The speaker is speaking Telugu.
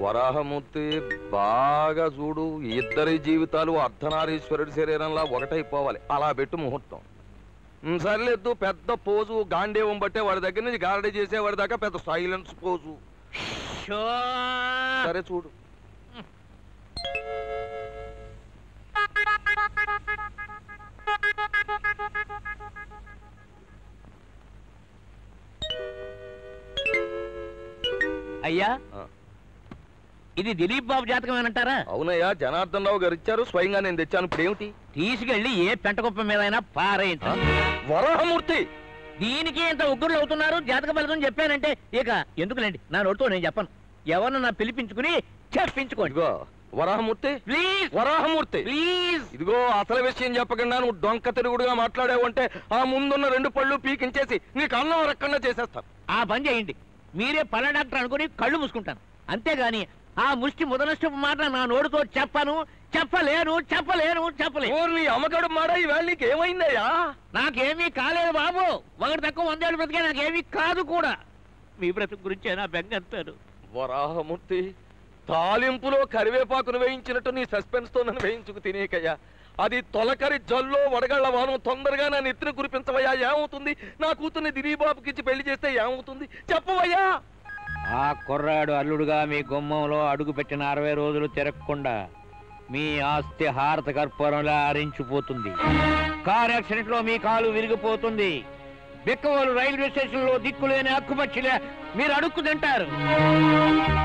వరాహమూర్తి బాగా చూడు ఇద్దరి జీవితాలు అర్ధనారీశ్వరుడి శరీరంలా ఒకటైపోవాలి అలా పెట్టు ముహూర్తం ఉమ్, సర్లేదు పెద్ద పోజు గాంధీవం బట్టే వాడి దగ్గర నుంచి గారడీ చేసే వాడి దాకా పెద్ద సైలెన్స్ పోజు షో సరే చూడు అయ్యా ఆ. ఇది దిలీప్ బాబు జాతకమేనంటారా అవునయ్యా జనార్దన్ రావు గారు ఇచ్చారు స్వయంగా నేను తెచ్చాను ఇప్పుడు ఏమిటి తీసుకెళ్లి ఏ పెంటకుప్ప మీద పారేయించండి వరాహమూర్తి దీనికి ఇంత ఉగ్గురులు అవుతున్నారు జాతక ఫలితం చెప్పానంటే ఇక ఎందుకులేండి నా నోటితో నేను చెప్పను ఎవరన్నా పిలిపించుకుని చెప్పించుకోండి ఇదిగో వరాహమూర్తి ప్లీజ్ వరాహమూర్తి ప్లీజ్ ఇదిగో అసలు విషయం చెప్పకుండా నువ్వు డొంక తిరుగుడుగా మాట్లాడావంటే ఆ ముందున్న రెండు పళ్ళు పీకించేసి నీకు అన్నం రక్కన్నా చేసేస్తాను ఆ పని చేయండి మీరే పళ్ళ డాక్టర్ అనుకుని కళ్ళు మూసుకుంటాను అంతేగాని ఆ ముష్టి ముదనష్టపు మాట నా నోటితో చెప్పను చెప్పలేను చెప్పలేను చెప్పలేను ఓర్ని అమ్మగడు మాడ ఈవేళ నీకు ఏమైందయ్యా నాకేమీ కాలేదు బాబు ఒకటి తక్కువ వందేళ్ళు బ్రతికే నాకేమీ కాదు కూడా మీ బ్రతుకు గురించే నా బెంగంతారు వరాహమూర్తి తాలింపులో కరివేపాకును వేయించినట్టు నీ సస్పెన్స్ తో నన్ను వేయించుకు తినేకయ్యా అది తొలకరి జల్లో వడగళ్ల వానం తొందరగా నా నెత్తిన కురిపించవయ్యా ఏమవుతుంది నా కూతుర్ని దిలీబాబుకి ఇచ్చి పెళ్లి చేస్తే ఏమవుతుంది చెప్పవయ్యా ఆ కుర్రాడు అల్లుడుగా మీ గుమ్మంలో అడుగు పెట్టిన అరవై రోజులు తిరగకుండా మీ ఆస్తి హారత కర్పూరంలా అరించిపోతుంది కార్ యాక్సిడెంట్ లో మీ కాలు విరిగిపోతుంది బిక్కవోలు రైల్వే స్టేషన్ లో దిక్కులేని అక్కుపచ్చిలే మీరు అడుక్కు తింటారు